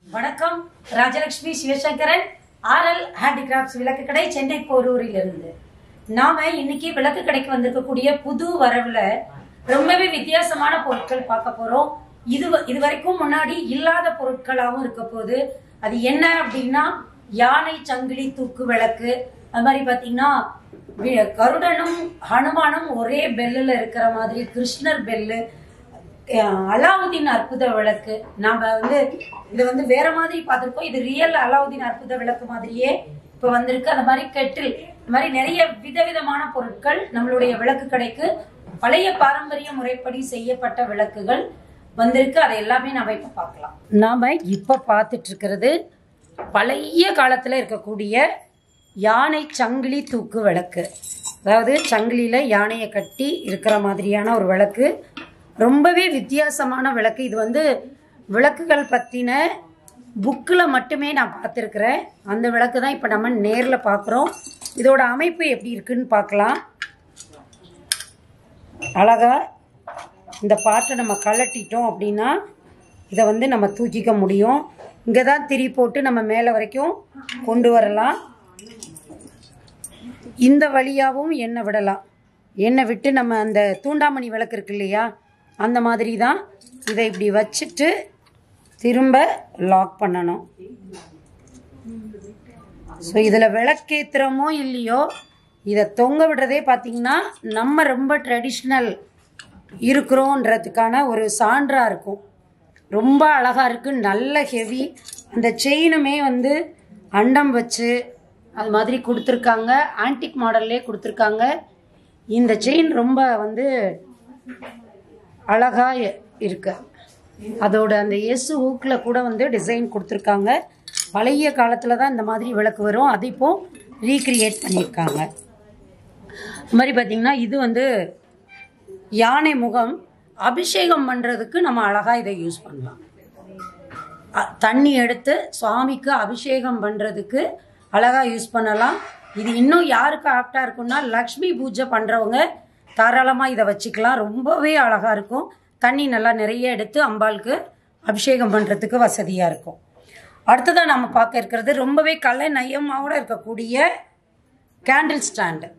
வணக்கம் Rajalakshmi Sivasankaran RL handicrafts விளக்கு கடை சென்னை போரூரில் இருந்து நாம இன்னைக்கு விளக்கு கடைக்கு வந்திருக்கக்கூடிய புது வரவுல ரொம்பவே வித்தியாசமான பொருட்கள் பார்க்க போறோம் இது இது வரைக்கும் முன்னாடி இல்லாத பொருட்களாகவும் இருக்க போகுது அது என்ன அப்படின்னா யானை சங்கிலி தூக்கு விளக்கு அது மாதிரி பாத்தீங்கன்னா வி- கருடனும் ஹனுமானும் ஒரே பெல்லுல இருக்கிற மாதிரி கிருஷ்ணர் பெல்லு அஹ் அலாவுதீன் அற்புத விளக்கு நாம வந்து இது வந்து வேற மாதிரி பார்த்திருக்கோம் இது ரியல் அலாவுதீன் அற்புத விளக்கு மாதிரியே இப்ப வந்திருக்கு அந்த மாதிரி கெட்டில் இந்த மாதிரி நிறைய விதவிதமான பொருட்கள் நம்மளுடைய விளக்கு கடைக்கு பழைய பாரம்பரிய முறைப்படி செய்யப்பட்ட விளக்குகள் வந்திருக்கு அதை எல்லாமே நாம இப்ப பார்க்கலாம் நாம இப்ப பார்த்துட்டு இருக்கிறது பழைய காலத்துல இருக்கக்கூடிய யானை சங்கிலி தூக்கு விளக்கு அதாவது சங்கிலியில யானையை கட்டி இருக்கிற மாதிரியான ஒரு விளக்கு ரொம்பவே வித்தியாசமான விளக்கு இது வந்து விளக்குகள் பற்றின புக்கில் மட்டுமே நான் பார்த்துருக்குறேன் அந்த விளக்கு தான் இப்போ நம்ம நேரில் பார்க்குறோம் இதோட அமைப்பு எப்படி இருக்குன்னு பார்க்கலாம் அழகா இந்த பாட்டை நம்ம கழட்டிட்டோம் அப்படின்னா இதை வந்து நம்ம தூக்கிக்க முடியும் இங்கே தான் திரி போட்டு நம்ம மேலே வரைக்கும் கொண்டு வரலாம் இந்த வழியாகவும் எண்ணெய் விடலாம் எண்ணெய் விட்டு நம்ம அந்த தூண்டாமணி விளக்கு இருக்கு இல்லையா அந்த மாதிரி தான் இதை இப்படி வச்சுட்டு திரும்ப லாக் பண்ணணும் ஸோ இதில் விளக்கேத்துறமோ இல்லையோ இதை தொங்க விடுறதே பார்த்தீங்கன்னா நம்ம ரொம்ப ட்ரெடிஷ்னல் இருக்கிறோன்றதுக்கான ஒரு சான்றாக இருக்கும் ரொம்ப அழகாக இருக்குது நல்ல ஹெவி அந்த செயினுமே வந்து அண்டம் வச்சு அது மாதிரி கொடுத்துருக்காங்க ஆன்டிக் மாடல்லே கொடுத்துருக்காங்க இந்த செயின் ரொம்ப வந்து அழகா இ- இருக்கு அதோட அந்த எசு ஊக்கில் கூட வந்து டிசைன் கொடுத்துருக்காங்க பழைய காலத்தில் தான் இந்த மாதிரி விளக்கு வரும் அதை இப்போ ரீக்ரியேட் பண்ணியிருக்காங்க இது மாதிரி பார்த்தீங்கன்னா இது வந்து யானை முகம் அபிஷேகம் பண்ணுறதுக்கு நம்ம அழகாக இதை யூஸ் பண்ணலாம் அ- தண்ணி எடுத்து சுவாமிக்கு அபிஷேகம் பண்ணுறதுக்கு அழகாக யூஸ் பண்ணலாம் இது இன்னும் யாருக்கு ஆப்டாக இருக்கும்னா லக்ஷ்மி பூஜை பண்ணுறவங்க தாராளமாக இதை வச்சுக்கலாம் ரொம்பவே அழகாக இருக்கும் தண்ணி நல்லா நிறைய எடுத்து அம்பாளுக்கு அபிஷேகம் பண்ணுறதுக்கு வசதியாக இருக்கும் அடுத்ததாக நம்ம பார்க்க இருக்கிறது ரொம்பவே கலை நயமாவோட இருக்கக்கூடிய கேண்டில் ஸ்டாண்டு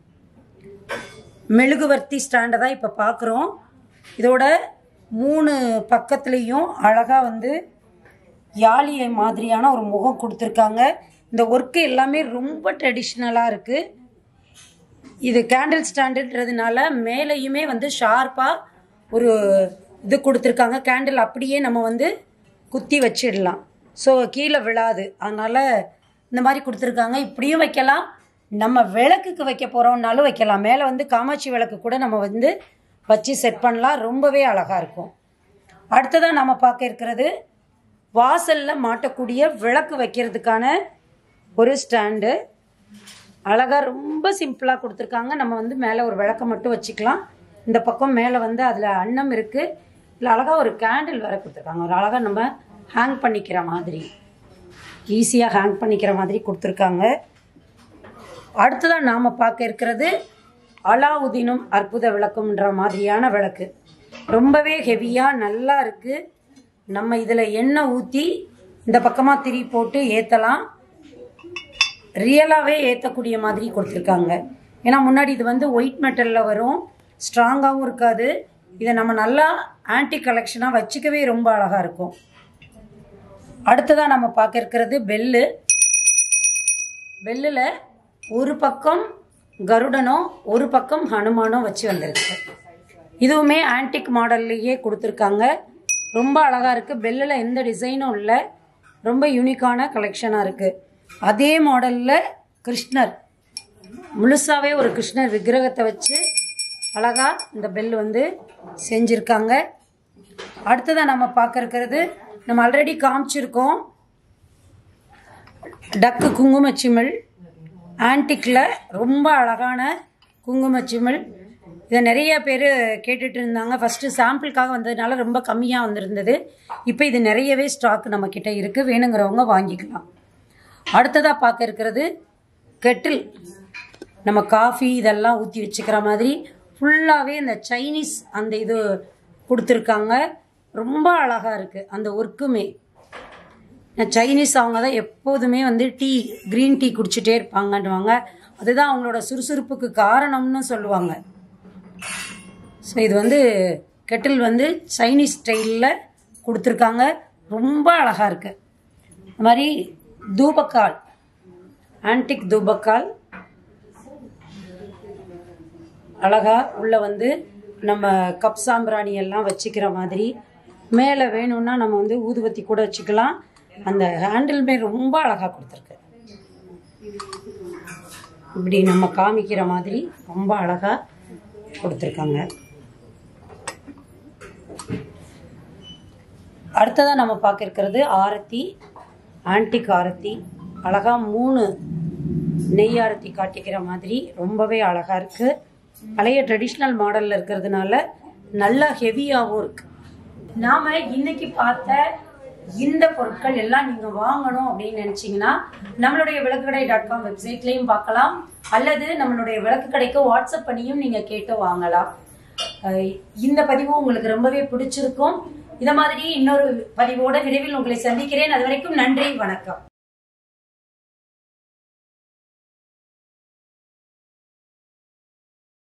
மெழுகுவர்த்தி ஸ்டாண்டை தான் இப்போ பார்க்குறோம் இதோட மூணு பக்கத்துலேயும் அழகாக வந்து யாழியை மாதிரியான ஒரு முகம் கொடுத்துருக்காங்க இந்த ஒர்க்கு எல்லாமே ரொம்ப ட்ரெடிஷ்னலாக இருக்குது இது கேண்டில் ஸ்டாண்டுன்றதுனால மேலேயுமே வந்து ஷார்ப்பாக ஒரு இது கொடுத்துருக்காங்க கேண்டில் அப்படியே நம்ம வந்து குத்தி வச்சிடலாம் ஸோ கீழே விழாது அதனால் இந்த மாதிரி கொடுத்துருக்காங்க இப்படியும் வைக்கலாம் நம்ம விளக்குக்கு வைக்க போகிறோம்னாலும் வைக்கலாம் மேலே வந்து காமாட்சி விளக்கு கூட நம்ம வந்து வச்சு செட் பண்ணலாம் ரொம்பவே அழகாக இருக்கும் அடுத்ததாக நம்ம பார்க்க இருக்கிறது வாசலில் மாட்டக்கூடிய விளக்கு வைக்கிறதுக்கான ஒரு ஸ்டாண்டு அழகாக ரொம்ப சிம்பிளாக கொடுத்துருக்காங்க நம்ம வந்து மேலே ஒரு விளக்க மட்டும் வச்சுக்கலாம் இந்த பக்கம் மேலே வந்து அதில் அன்னம் இருக்குது இல்லை அழகாக ஒரு கேண்டில் வேற கொடுத்துருக்காங்க ஒரு அழகாக நம்ம ஹேங் பண்ணிக்கிற மாதிரி ஈஸியாக ஹேங் பண்ணிக்கிற மாதிரி கொடுத்துருக்காங்க அடுத்ததாக நாம் பார்க்க இருக்கிறது அலாவுதீனும் அற்புத விளக்கும்ன்ற மாதிரியான விளக்கு ரொம்பவே ஹெவியாக நல்லா இருக்குது நம்ம இதில் எண்ணெய் ஊற்றி இந்த பக்கமாக திரி போட்டு ஏற்றலாம் ரியலாகவே ஏற்றக்கூடிய மாதிரி கொடுத்துருக்காங்க ஏன்னா முன்னாடி இது வந்து ஒயிட் மெட்டலில் வரும் ஸ்ட்ராங்காகவும் இருக்காது இதை நம்ம நல்லா ஆன்டி கலெக்ஷனாக வச்சுக்கவே ரொம்ப அழகாக இருக்கும் அடுத்ததாக நம்ம பார்க்க இருக்கிறது பெல்லு பெல்லில் ஒரு பக்கம் கருடனும் ஒரு பக்கம் ஹனுமானும் வச்சு வந்திருக்கு இதுவுமே ஆன்டிக் மாடல்லையே கொடுத்துருக்காங்க ரொம்ப அழகாக இருக்குது பெல்லில் எந்த டிசைனும் இல்லை ரொம்ப யூனிக்கான கலெக்ஷனாக இருக்குது அதே மாடலில் கிருஷ்ணர் முழுசாவே ஒரு கிருஷ்ணர் விக்கிரகத்தை வச்சு அழகாக இந்த பெல் வந்து செஞ்சுருக்காங்க அடுத்ததாக நம்ம பார்க்க இருக்கிறது நம்ம ஆல்ரெடி காமிச்சிருக்கோம் டக்கு குங்குமச்சிமிழ் ஆன்டிக்கில் ரொம்ப அழகான குங்குமச்சிமிழ் இதை நிறைய பேர் கேட்டுட்டு இருந்தாங்க ஃபஸ்ட்டு சாம்பிளுக்காக வந்ததுனால ரொம்ப கம்மியாக வந்திருந்தது இப்போ இது நிறையவே ஸ்டாக் நம்மக்கிட்ட இருக்குது வேணுங்கிறவங்க வாங்கிக்கலாம் அடுத்ததாக பார்க்க இருக்கிறது கெட்டில் நம்ம காஃபி இதெல்லாம் ஊற்றி வச்சுக்கிற மாதிரி ஃபுல்லாகவே இந்த சைனீஸ் அந்த இது கொடுத்துருக்காங்க ரொம்ப அழகாக இருக்குது அந்த ஒர்க்குமே சைனீஸ் அவங்க தான் எப்போதுமே வந்து டீ க்ரீன் டீ குடிச்சிட்டே இருப்பாங்கன்னுவாங்க அதுதான் அவங்களோட சுறுசுறுப்புக்கு காரணம்னு சொல்லுவாங்க ஸோ இது வந்து கெட்டில் வந்து சைனீஸ் ஸ்டைலில் கொடுத்துருக்காங்க ரொம்ப அழகாக இருக்குது இந்த மாதிரி தூபக்கால் ஆன்டிக் தூபக்கால் அழகா உள்ள வந்து நம்ம கப் சாம்பிராணி எல்லாம் வச்சுக்கிற மாதிரி மேலே வேணும்னா நம்ம வந்து ஊதுபத்தி கூட வச்சுக்கலாம் அந்த ஹேண்டிலுமே ரொம்ப அழகா கொடுத்துருக்கு இப்படி நம்ம காமிக்கிற மாதிரி ரொம்ப அழகா கொடுத்துருக்காங்க அடுத்ததாக நம்ம பார்க்க இருக்கிறது ஆரத்தி ஆன்டிக் ஆரத்தி அழகா மூணு நெய் ஆரத்தி காட்டிக்கிற மாதிரி ரொம்பவே அழகா இருக்கு பழைய ட்ரெடிஷ்னல் மாடல்ல இருக்கிறதுனால நல்லா ஹெவியாகவும் இருக்கு நாம இன்னைக்கு பார்த்த இந்த பொருட்கள் எல்லாம் நீங்க வாங்கணும் அப்படின்னு நினைச்சீங்கன்னா நம்மளுடைய விளக்குக்கடை டாட் காம் வெப்சைட்லயும் பார்க்கலாம் அல்லது நம்மளுடைய விளக்கு கடைக்கு வாட்ஸ்அப் பண்ணியும் நீங்க கேட்டு வாங்கலாம் அஹ் இந்த பதிவு உங்களுக்கு ரொம்பவே பிடிச்சிருக்கும் இத மாதிரி இன்னொரு பதிவோட விரைவில் உங்களை சந்திக்கிறேன் அது வரைக்கும் நன்றி வணக்கம்